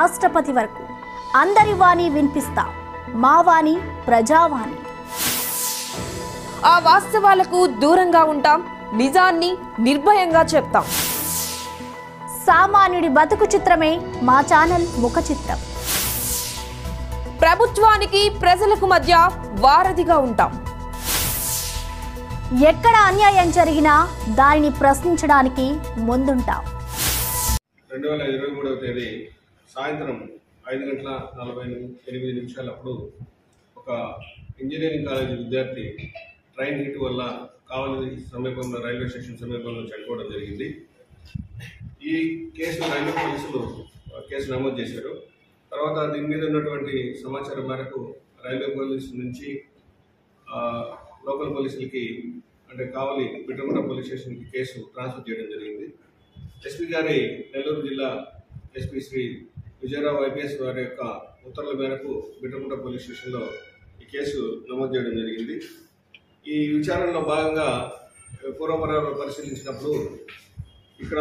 రాష్ట్రపతి వరకు అందరి వాణి వినిపిస్తాం మా వాణి ప్రజావాణి ఆ వాస్తవాలకు దూరంగా ఉంటాం నిజాన్ని నిర్భయంగా చెప్తాం సామాన్యుడి బతుకు చిత్రమే మా ఛానల్ ముఖ చిత్రం ప్రభుత్వానికి ప్రజలకు మధ్య వారధిగా ఉంటాం ఎక్కడ అన్యాయం జరిగినా దానిని ప్రశ్నించడానికి ముందుంటాం రెండు వేల ఇరవై మూడవ తేదీ సాయంత్రం ఐదు గంటల నలభై ఎనిమిది నిమిషాలప్పుడు ఒక ఇంజనీరింగ్ కాలేజీ విద్యార్థి ట్రైన్ హిట్ వల్ల కావలి సమీపంలో రైల్వే స్టేషన్ సమీపంలో చనిపోవడం జరిగింది ఈ కేసు రైల్వే పోలీసులు ఆ, కేసు నమోదు చేశారు తర్వాత దీని మీద ఉన్నటువంటి సమాచారం మేరకు రైల్వే పోలీసు నుంచి ఆ, లోకల్ పోలీసులకి అంటే కావలి పిట్టమట పోలీస్ స్టేషన్కి కేసు ట్రాన్స్ఫర్ చేయడం జరిగింది ఎస్పీ గారి నెల్లూరు జిల్లా ఎస్పీ శ్రీ విజయరావు ఐపీఎస్ వారి యొక్క ఉత్తర్వుల మేరకు బిట్టముట పోలీస్ స్టేషన్లో ఈ కేసు నమోదు చేయడం జరిగింది ఈ విచారణలో భాగంగా పూర్వపరాలు పరిశీలించినప్పుడు ఇక్కడ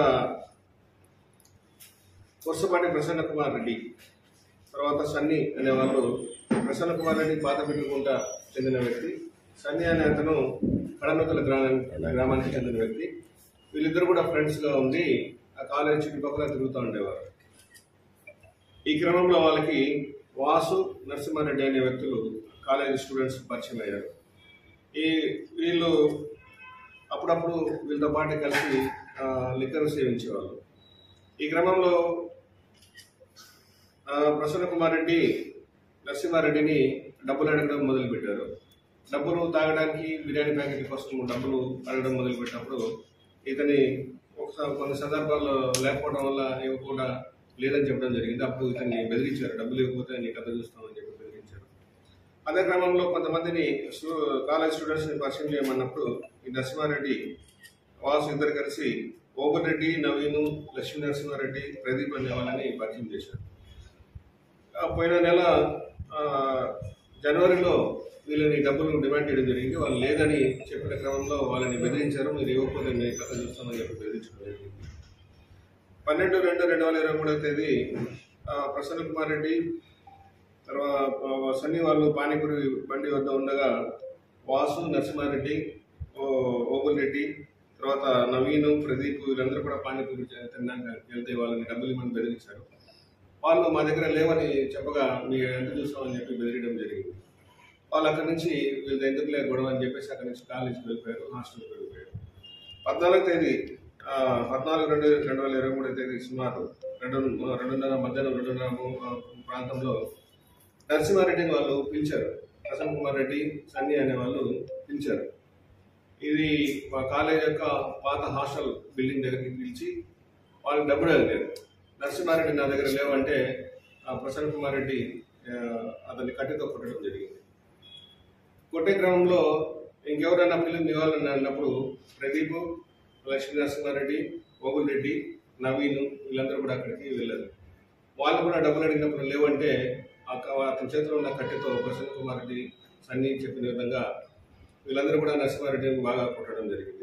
కొర్సపాటి ప్రసన్న కుమార్ రెడ్డి తర్వాత సన్నీ అనే వాళ్ళు ప్రసన్న కుమార్ రెడ్డి పాత పెట్టుకుంటా చెందిన వ్యక్తి సన్నీ అనే అతను కడనూతల గ్రామానికి గ్రామానికి చెందిన వ్యక్తి వీళ్ళిద్దరు కూడా ఫ్రెండ్స్గా ఉండి ఆ కాలేజ్ చుట్టుపక్కల తిరుగుతూ ఉండేవారు ఈ క్రమంలో వాళ్ళకి వాసు నరసింహారెడ్డి అనే వ్యక్తులు కాలేజ్ స్టూడెంట్స్ పరిచయం అయ్యారు ఈ వీళ్ళు అప్పుడప్పుడు వీళ్ళతో పాటు కలిసి ఆ, లిక్కర్ సేవించేవాళ్ళు ఈ క్రమంలో ఆ, ప్రసన్న కుమార్ రెడ్డి నరసింహారెడ్డిని డబ్బులు అడగడం మొదలుపెట్టారు డబ్బులు తాగడానికి బిర్యానీ ప్యాకెట్ కోసం డబ్బులు అడగడం మొదలుపెట్టినప్పుడు ఇతని ఒకసారి కొన్ని సందర్భాల్లో లేకపోవడం వల్ల ఇవ్వకుండా లేదని చెప్పడం జరిగింది అప్పుడు ఇతన్ని బెదిరించారు డబ్బులు ఇవ్వకపోతే నీ కథ చూస్తామని చెప్పి బెదిరించారు అదే క్రమంలో కొంతమందిని స్టూ- కాలేజ్ స్టూడెంట్స్ని పరిచయం చేయమన్నప్పుడు ఈ నరసింహారెడ్డి వాసు ఇద్దరు కలిసి ఓబురెడ్డి నవీను లక్ష్మీ నరసింహారెడ్డి ప్రదీప్ అనే వాళ్ళని పరిచయం చేశారు ఆ, పోయిన నెల ఆ, జనవరిలో వీళ్ళని డబ్బులు డిమాండ్ చేయడం జరిగింది వాళ్ళు లేదని చెప్పిన క్రమంలో వాళ్ళని బెదిరించారు మీరు ఇవ్వకపోతే మీ కథ చూస్తామని చెప్పి బెదిరించడం జరిగింది పన్నెండు రెండు రెండు వేల ఇరవై మూడవ తేదీ ఆ, ప్రసన్న కుమార్ రెడ్డి తర్వాత సన్నీ వాళ్ళు పానీపూరి బండి వద్ద ఉండగా వాసు నరసింహారెడ్డి ఓ- ఓబుల్ రెడ్డి తర్వాత నవీను ప్రదీప్ వీళ్ళందరూ కూడా పానీపూరి చే- తినడానికి వెళ్తే వాళ్ళని డబ్బులు ఇవ్వమని బెదిరించారు వాళ్ళు మా దగ్గర లేవని చెప్పగా మీ ఎంత చూస్తామని చెప్పి బెదిరియడం జరిగింది వాళ్ళు అక్కడి నుంచి వీళ్ళు ఎందుకు లేదు గొడవ అని చెప్పేసి అక్కడి నుంచి కాలేజీకి వెళ్ళిపోయారు హాస్టల్కి వెళ్ళిపోయారు పద్నాలుగు తేదీ ఆ, పద్నాలుగు రెండు రెండు వేల ఇరవై మూడో తేదీ సుమారు రెండు రెండున్నర మధ్యాహ్నం రెండున్నర ము- ఆ, ప్రాంతంలో నరసింహారెడ్డిని వాళ్ళు పిలిచారు ప్రసన్న కుమార్ రెడ్డి సన్నీ అనే వాళ్ళు పిలిచారు ఇది మా కాలేజ్ యొక్క పాత హాస్టల్ బిల్డింగ్ దగ్గరికి పిలిచి వాళ్ళు డబ్బులు అడిగారు నరసింహారెడ్డి నా దగ్గర లేవంటే ఆ ప్రసన్న కుమార్ రెడ్డి ఆ, అతన్ని కట్టెతో కొట్టడం జరిగింది కొట్టే క్రమంలో ఇంకెవరైనా పిల్లలు ఇవ్వాలని అన్నప్పుడు ప్రదీప్ లక్ష్మీ నరసింహారెడ్డి ఓగుల్ రెడ్డి నవీన్ వీళ్ళందరూ కూడా అక్కడికి వెళ్ళారు వాళ్ళు కూడా డబ్బులు అడిగినప్పుడు లేవంటే ఆ క- అతని చేతిలో ఉన్న కట్టెతో ప్రసన్న కుమార్ రెడ్డి సన్నీ చెప్పిన విధంగా వీళ్ళందరూ కూడా నరసింహారెడ్డిని బాగా కొట్టడం జరిగింది